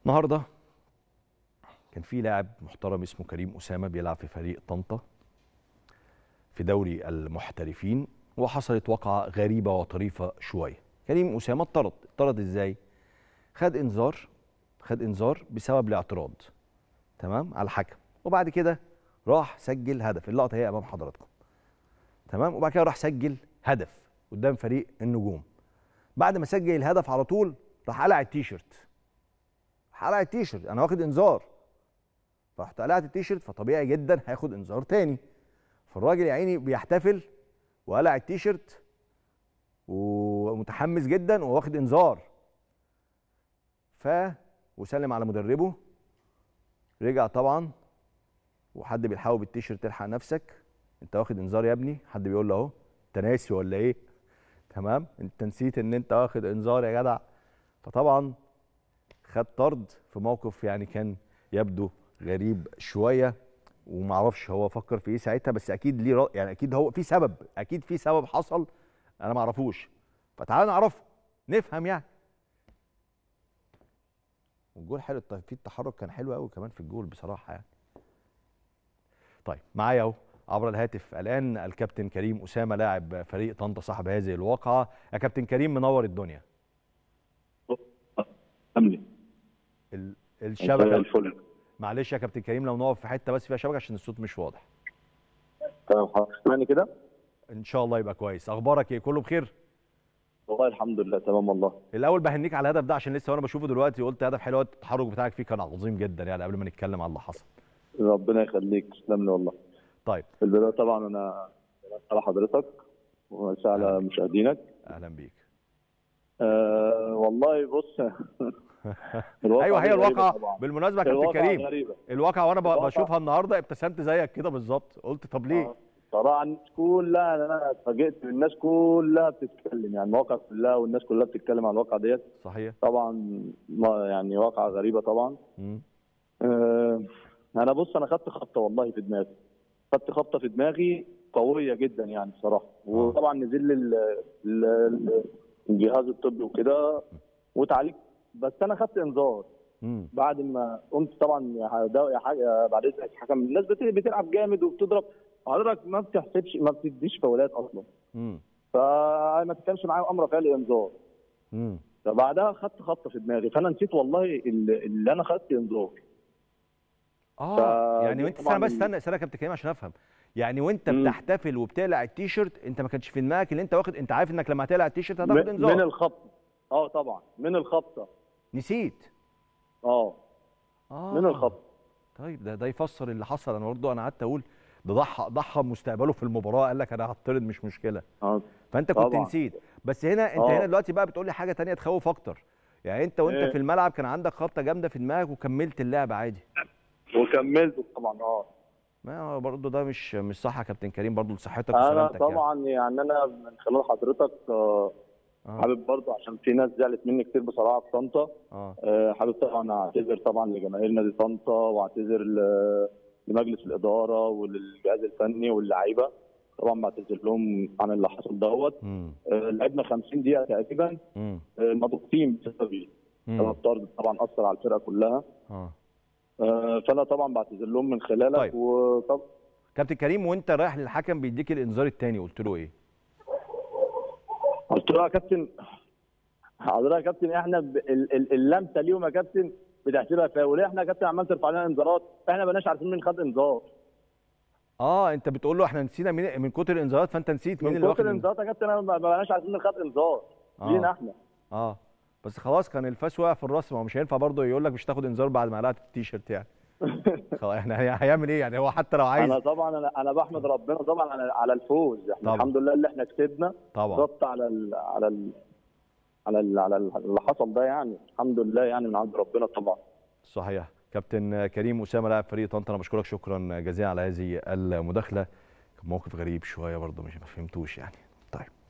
النهارده كان في لاعب محترم اسمه كريم اسامه بيلعب في فريق طنطا في دوري المحترفين وحصلت وقعه غريبه وطريفه شويه كريم اسامه اتطرد اتطرد ازاي خد انذار خد انذار بسبب الاعتراض تمام على الحكم وبعد كده راح سجل هدف اللقطه هي امام حضراتكم تمام وبعد كده راح سجل هدف قدام فريق النجوم بعد ما سجل الهدف على طول راح قلع التيشيرت قلع التيشيرت انا واخد انذار فرحت قلعت التيشيرت فطبيعي جدا هياخد انذار تاني فالراجل يا عيني بيحتفل وقلع التيشيرت ومتحمس جدا وواخد انذار ف وسلم على مدربه رجع طبعا وحد بيلحقه بالتيشيرت الحق نفسك انت واخد انذار يا ابني حد بيقول له اهو انت ناسي ولا ايه تمام انت نسيت ان انت واخد انذار يا جدع فطبعا خد طرد في موقف يعني كان يبدو غريب شويه ومعرفش هو فكر في ايه ساعتها بس اكيد ليه رأ... يعني اكيد هو في سبب اكيد في سبب حصل انا ما اعرفوش فتعالى نعرفه نفهم يعني والجول حلو في التحرك كان حلو قوي كمان في الجول بصراحه يعني طيب معايا اهو عبر الهاتف الان الكابتن كريم اسامه لاعب فريق طنطا صاحب هذه الواقعه يا كابتن كريم منور الدنيا امني ال- زي الشبكه الفل معلش يا كابتن كريم لو نقف في حته بس فيها شبكه عشان الصوت مش واضح تمام حضرتك سامعني كده ان شاء الله يبقى كويس اخبارك ايه كله بخير والله الحمد لله تمام والله الاول بهنيك على الهدف ده عشان لسه وانا بشوفه دلوقتي قلت هدف حلو التحرك بتاعك فيه كان عظيم جدا يعني قبل ما نتكلم على اللي حصل ربنا يخليك تسلم لي والله طيب في البدايه طبعا انا على حضرتك ومساء على مشاهدينك اهلا بيك آه والله بص الواقعة ايوه هي دي غريبة الواقعه طبعا. بالمناسبه يا كابتن الواقعة كريم غريبة الواقعه وانا ب- الواقعة- بشوفها النهارده ابتسمت زيك كده بالظبط قلت طب ليه آه. صراحة الناس كلها انا اتفاجئت الناس كلها بتتكلم يعني المواقع كلها والناس كلها بتتكلم عن الواقعة ديت صحيح طبعا ما يعني واقعة غريبة طبعا مم. آه، انا بص انا خدت خبطه والله في دماغي خدت خبطه في دماغي قويه جدا يعني بصراحه وطبعا نزل لي ال- ال- الجهاز الطبي وكده وتعليق بس انا خدت انذار مم. بعد ما قمت طبعا يا ده- يا حاجه يا بعد اذنك حكم الناس بت- بتلعب جامد وبتضرب حضرتك ما بتحسبش ما بتديش فاولات اصلا مم. فما تتكلمش معايا امر فعلي انذار مم. فبعدها خدت خبطه في دماغي فانا نسيت والله اللي اللي انا خدت انذار اه ف- يعني دي وانت طبعاً استنى بس ال- استنى استنى يا كابتن كريم عشان افهم يعني وانت مم. بتحتفل وبتقلع التيشيرت انت ما كانش في دماغك ان انت واخد انت عارف انك لما هتقلع التيشيرت هتاخد من من انذار الخبطه اه طبعا من الخبطه نسيت اه اه من الخبطه طيب ده ده يفسر اللي حصل انا برضه انا قعدت اقول ده ضحى ضحى بمستقبله في المباراه قال لك انا هطرد مش مشكله اه فانت كنت طبعاً. نسيت بس هنا انت آه. هنا دلوقتي بقى بتقول لي حاجه تانية تخوف اكتر يعني انت وانت إيه؟ في الملعب كان عندك خبطه جامده في دماغك وكملت اللعب عادي وكملت طبعا اه ما هو برضه ده مش مش صح يا كابتن كريم برضه لصحتك انا وسلامتك طبعا يعني انا من خلال حضرتك آه، يعني حابب برضه عشان في ناس زعلت مني كتير بصراحه في طنطا اه آه، حابب طبعا اعتذر طبعا لجماهير نادي طنطا واعتذر ل- لمجلس الاداره وللجهاز الفني واللعيبه طبعا بعتذر لهم عن اللي حصل دوت امم آه، لعبنا 50 دقيقه تقريبا امم آه، مضغوطين بسبب امم سبب طرد طبعا اثر على الفرقه كلها اه آه، فانا طبعا بعتذر لهم من خلالك طيب. وطب كابتن كريم وانت رايح للحكم بيديك الانذار الثاني قلت له ايه؟ قلت له يا كابتن حضرتك يا كابتن احنا ب... ال... ال... اللمسه ليهم يا كابتن بتحسبها فاول احنا يا كابتن عمال ترفع لنا انذارات احنا ما بقناش عارفين مين خد انذار اه انت بتقول له احنا نسينا مين من كتر الانذارات فانت نسيت مين من اللي كتر واخد الانذار الانذارات يا كابتن انا ما بقناش عارفين مين خد انذار آه. لينا احنا اه بس خلاص كان الفاس واقع في الراس ما هو مش هينفع برضه يقول لك مش تاخد انذار بعد ما قلعت التيشيرت يعني خلاص يعني هي- هيعمل ايه يعني هو حتى لو عايز انا طبعا انا انا بحمد ربنا طبعا على على الفوز احنا طبعا. الحمد لله اللي احنا كسبنا طبعا ضبط على ال... على ال... على ال... على ال- اللي حصل ده يعني الحمد لله يعني من عند ربنا طبعا صحيح كابتن كريم اسامه لاعب فريق طنطا انا بشكرك شكرا جزيلا على هذه المداخله كان موقف غريب شويه برضه مش ما فهمتوش يعني طيب